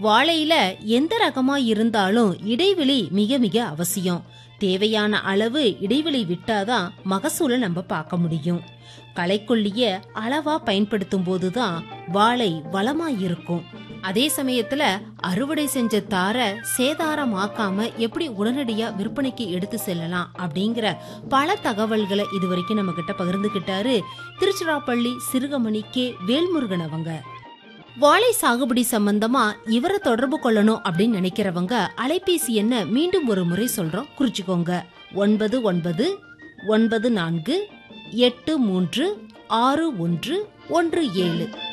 வாழையில எந்த ரகமா இருந்தாலும் இடைவெளி மிக மிக அவசியம் தேவையான அளவு இடைவெளி விட்டாதான் மகசூலை நம்ம பார்க்க முடியும் களைக்கொல்லிய அளவா பயன்படுத்தும் போதுதான் வாழை வளமா இருக்கும் அதே சமயத்துல அறுவடை செஞ்ச தார சேதாரமாக்காம எப்படி உடனடியா விற்பனைக்கு எடுத்து செல்லலாம் அப்படிங்கிற பல தகவல்களை இதுவரைக்கும் நம்ம கிட்ட பகிர்ந்துகிட்டாரு திருச்சிராப்பள்ளி சிறுகமணி கே வேல்முருகன் அவங்க வாழை சாகுபடி சம்பந்தமா இவரை தொடர்பு கொள்ளணும் அப்படின்னு நினைக்கிறவங்க அலைபேசி என்ன மீண்டும் ஒரு முறை சொல்றோம் குறிச்சுக்கோங்க ஒன்பது ஒன்பது ஒன்பது நான்கு எட்டு மூன்று ஆறு ஒன்று ஒன்று ஏழு